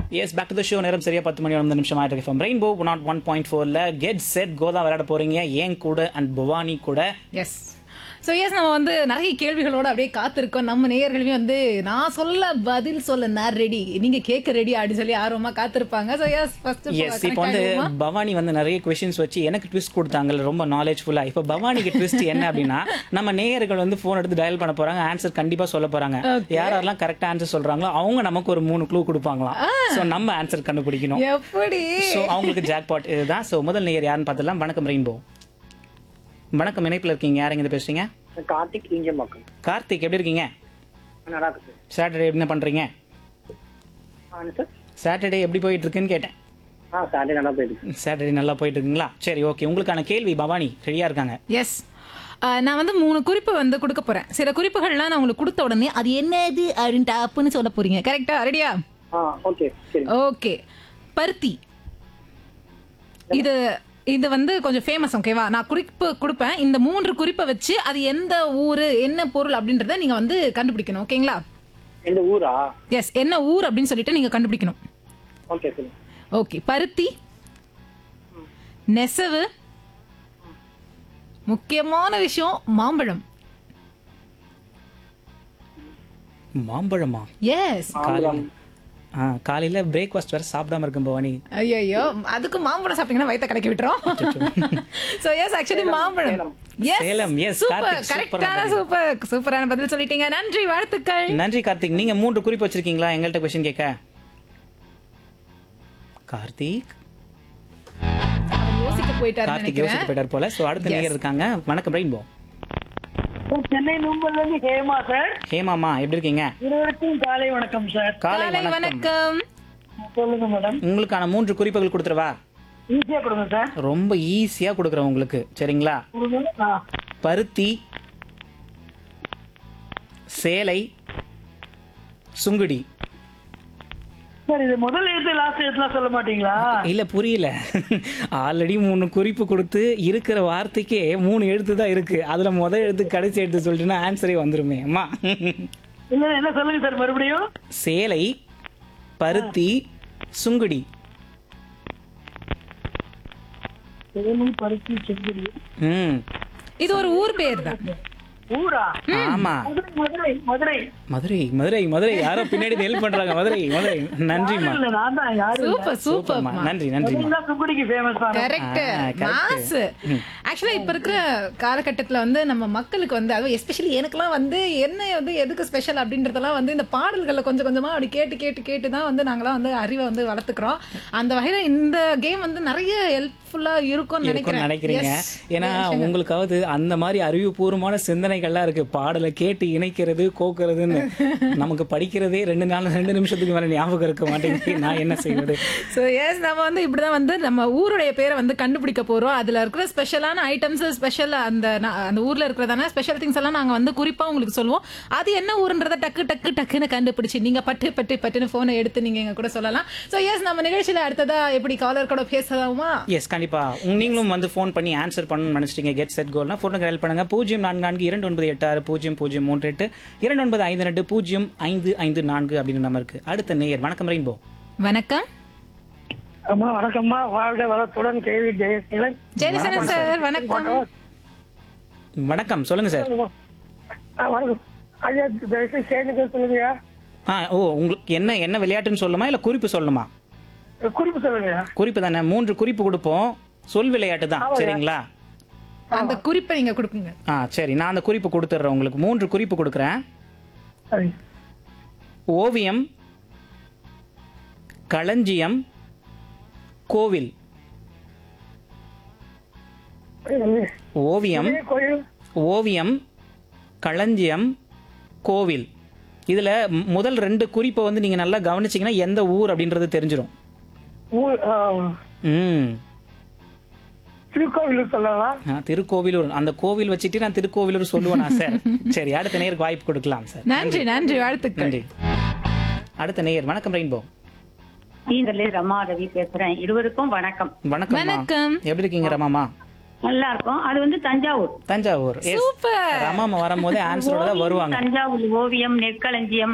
S back to the show நேரம் சரியா பத்து மணி ஒன்பது நிமிஷம் ஆயிட்டு இருக்கு ரெயின்போ நாட் ஒன் பாயிண்ட் ஃபோர்ல கெட் செட் கோதா விளையாட போறீங்க ஏன் கூட அண்ட் புவானி கூட எஸ் ஸோ எஸ் நம்ம வந்து நிறைய கேள்விகளோட அப்படியே காத்திருக்கோம் நம்ம நேயர்களுமே வந்து நான் சொல்ல பதில் சொல்ல நான் ரெடி நீங்க கேட்க ரெடி அப்படின்னு சொல்லி ஆர்வமா காத்திருப்பாங்க ஸோ எஸ் ஃபர்ஸ்ட் எஸ் இப்போ வந்து பவானி வந்து நிறைய கொஸ்டின்ஸ் வச்சு எனக்கு ட்விஸ்ட் கொடுத்தாங்கல்ல ரொம்ப நாலேஜ்ஃபுல்லா இப்போ பவானிக்கு ட்விஸ்ட் என்ன அப்படின்னா நம்ம நேயர்கள் வந்து ஃபோன் எடுத்து டயல் பண்ண போறாங்க ஆன்சர் கண்டிப்பா சொல்ல போறாங்க யார் யாரெல்லாம் கரெக்டா ஆன்சர் சொல்றாங்களோ அவங்க நமக்கு ஒரு மூணு க்ளூ கொடுப்பாங்களாம் ஸோ நம்ம ஆன்சர் கண்டுபிடிக்கணும் எப்படி ஸோ அவங்களுக்கு ஜாக்பாட் இதுதான் ஸோ முதல் நேயர் யாருன்னு பார்த்துலாம் வணக்கம் ரெயின்போ வணக்கம் இணைப்பில் இருக்கீங்க யார் எங்க பேசுறீங்க கார்த்திக் இஞ்சம்பாக்கம் கார்த்திக் எப்படி இருக்கீங்க நல்லா இருக்கு சார் சாட்டர்டே என்ன பண்றீங்க ஆ சார் சாட்டர்டே எப்படி போயிட்டு இருக்குன்னு கேட்டேன் ஆ சாட்டர்டே நல்லா போயிருக்கு சாட்டர்டே நல்லா போயிட்டு இருக்குங்களா சரி ஓகே உங்களுக்கான கேள்வி பவானி ரெடியா இருக்காங்க எஸ் நான் வந்து மூணு குறிப்பு வந்து கொடுக்க போறேன் சில குறிப்புகள்லாம் நான் உங்களுக்கு கொடுத்த உடனே அது என்னது அப்படின்னு டாப்புன்னு சொல்ல போறீங்க கரெக்டா ரெடியா ஆ ஓகே சரி ஓகே பருத்தி இது இது வந்து கொஞ்சம் ஃபேமஸ் ஓகேவா நான் குறிப்பு கொடுப்பேன் இந்த மூன்று குறிப்பை வச்சு அது எந்த ஊரு என்ன பொருள் அப்படின்றத நீங்க வந்து கண்டுபிடிக்கணும் ஓகேங்களா எந்த ஊரா எஸ் என்ன ஊர் அப்படின்னு சொல்லிட்டு நீங்க கண்டுபிடிக்கணும் ஓகே சரி ஓகே பருத்தி நெசவு முக்கியமான விஷயம் மாம்பழம் மாம்பழமா எஸ் காலையில ஆ காலையில பிரேக்ஃபாஸ்ட் வேற சாப்பிடாம இருக்கும் பவானி ஐயோ அதுக்கு மாம்பழம் சாப்பிட்டீங்கன்னா வயித்த கலக்கி விட்டுரும் சோ எஸ் ஆக்சுவலி மாம்பழம் yes Salem, yes, super Karthik, கரெக்டான சூப்பர் சூப்பரான பதில் சொல்லிட்டீங்க நன்றி வாழ்த்துக்கள் நன்றி கார்த்திக் நீங்க மூன்று குறிப்பு வச்சிருக்கீங்களா எங்கள்கிட்ட கொஸ்டின் கேட்க கார்த்திக் அவர் யோசிக்க போயிட்டாரு கார்த்திக் யோசிச்சு போயிட்டார் போல சோ அடுத்த நேயர் இருக்காங்க வணக்கம் ரெயின்போ சென்னை நூம்பல்ல இருந்து ஹேமா சார் ஹேமாமா எப்படி இருக்கீங்க இருவருக்கும் காலை வணக்கம் சார் காலை காலை வணக்கம் வணக்கம் சொல்லுங்க மேடம் உங்களுக்கான மூன்று குறிப்புகள் கொடுத்துருவா ஈஸியா கொடுங்க சார் ரொம்ப ஈஸியா கொடுக்குறேன் உங்களுக்கு சரிங்களா கொடுங்க ஆ பருத்தி சேலை சுங்குடி சார் இது முதல் எழுத்து லாஸ்ட் எழுத்துலாம் சொல்ல மாட்டீங்களா இல்ல புரியல ஆல்ரெடி மூணு குறிப்பு கொடுத்து இருக்கிற வார்த்தைக்கே மூணு எழுத்து தான் இருக்கு அதுல முதல் எழுத்து கடைசி எழுத்து சொல்லிட்டுனா ஆன்சரே வந்துருமே அம்மா இல்ல என்ன சொல்லுங்க சார் மறுபடியும் சேலை பருத்தி சுங்குடி சேலம் பருத்தி செங்குடி ம் இது ஒரு ஊர் பேர் தான் ஊரா ஆமா மதுரை மதுரை மதுரை மதுரை மதுரை மதுரை யாரோ பின்னாடி ஹெல்ப் பண்றாங்க மதுரை மதுரை நன்றிம்மா இல்ல நான் தான் யாரு சூப்பர் சூப்பர் சூப்பர்மா நன்றி நன்றிம்மா மதுரை சுங்குடிக்கு ஃபேமஸ் தான் கரெக்ட் ஆ, correct. மாஸ் ஆக்சுவலா இப்ப இருக்கிற காலகட்டத்துல வந்து நம்ம மக்களுக்கு வந்து அதுவும் எஸ்பெஷலி எனக்கெல்லாம் வந்து என்ன வந்து எதுக்கு ஸ்பெஷல் அப்படின்றதெல்லாம் வந்து இந்த பாடல்களை கொஞ்சம் கொஞ்சமா அப்படி கேட்டு கேட்டு கேட்டு தான் வந்து நாங்களாம் வந்து அறிவை வந்து வளர்த்துக்கிறோம் அந்த வகையில இந்த கேம் வந்து நிறைய ஹெல்ப்ஃபுல்லா இருக்கும்னு இருக்கும்னு நினைக்கிறேன் நினைக்கிறீங்க Yes. ஏன்னா உங்களுக்காவது அந்த மாதிரி அறிவுபூர்வமான சிந்தனைகள்லாம் இருக்கு பாடலை கேட்டு இணைக்கிறது கோக்குறதுன்னு நமக்கு படிக்கிறதே ரெண்டு நாள் ரெண்டு நிமிஷத்துக்கு மேல ஞாபகம் இருக்க மாட்டேங்குது நான் என்ன செய்வது ஸோ எஸ் நம்ம வந்து இப்படிதான் வந்து நம்ம ஊருடைய பேரை வந்து கண்டுபிடிக்க போறோம் அதுல இருக்கிற ஸ்பெஷலான ஐட்டம்ஸ் ஸ்பெஷல் அந்த நா- அந்த ஊர்ல இருக்கிறதான ஸ்பெஷல் திங்ஸ் எல்லாம் நாங்க வந்து குறிப்பா உங்களுக்கு சொல்லுவோம் அது என்ன ஊருன்றத டக்கு டக்கு டக்குன்னு கண்டுபிடிச்சு நீங்க பட்டு பட்டு பட்டுன்னு போனை எடுத்து நீங்க எங்க கூட சொல்லலாம் ஸோ எஸ் நம்ம நிகழ்ச்சியில அடுத்ததா எப்படி காலர் கூட பேசலாமா எஸ் கண்டிப்பா உங்க- நீங்களும் வந்து ஃபோன் பண்ணி ஆன்சர் பண்ணணும்னு நினைச்சிட்டீங்க கெட் செட் கோல்னா ஃபோனுக்கு ஹெல்ப் பண்ணுங்க பூஜ்ஜியம் நான்கு நான்கு இரண்டு ஒன்பது எட்டு ஆறு பூஜ்ஜியம் பூஜ்ஜியம் மூன்று எட்டு இரண்டு ஒன்பது ஐந்து ரெண்டு பூஜ்ஜியம் ஐந்து ஐந்து நான்கு அப்படின்னு நம்ம இருக்கு அடுத்த நேயர் வணக்கம் ரெயின்போ வணக்கம் அம்மா வணக்கம்மா வாழ்க வளத்துடன் கேள்வி ஜெயசீலன் ஜெயசனன் சார் வணக்கம் வணக்கம் சொல்லுங்க சார் ஆ, வணக்கம் ஐயா தயவுசெய்து சேர்ந்துக்க சொல்லுங்கய்யா ஆ ஓ உங்களுக்கு என்ன என்ன விளையாட்டுன்னு சொல்லுமா இல்ல குறிப்பு சொல்லணுமா குறிப்பு சொல்லுங்கய்யா குறிப்பு தானே மூன்று குறிப்பு கொடுப்போம் சொல் விளையாட்டு தான் சரிங்களா அந்த குறிப்பை நீங்க கொடுக்குங்க ஆ சரி நான் அந்த குறிப்பு கொடுத்துட்றேன் உங்களுக்கு மூன்று குறிப்பு கொடுக்குறேன் சரி ஓவியம் களஞ்சியம் கோவில் ஓவியம் இதே கோயில் ஓவியம் களஞ்சியம் கோவில் இதுல மு- முதல் ரெண்டு குறிப்பை வந்து நீங்க நல்லா கவனிச்சீங்கன்னா எந்த ஊர் அப்படின்றது தெரிஞ்சிடும் ஊர் ஆ, ம் திருக்கோவிலூர் சொல்லலாம் ஆ, திருக்கோவிலூர் அந்த கோவில் வச்சுட்டு நான் திருக்கோவிலூர் சொல்லுவேனா சார் சரி அடுத்த நேருக்கு வாய்ப்பு கொடுக்கலாம் சார் நன்றி நன்றி வாழ்த்துக்கள் நன்றி அடுத்த நேயர் வணக்கம் ரெயின்போ நீங்களே ரமா ரவி பேசுறேன் இருவருக்கும் வணக்கம் வணக்கம் வணக்கம். எப்படி இருக்கீங்க ரமாமா நல்லா இருக்கும் அது வந்து தஞ்சாவூர் தஞ்சாவூர் Yes. சூப்பர் ரமாமா வரும்போது ஆன்சரோட தான் வருவாங்க தஞ்சாவூர் ஓவியம் நெற்களஞ்சியம்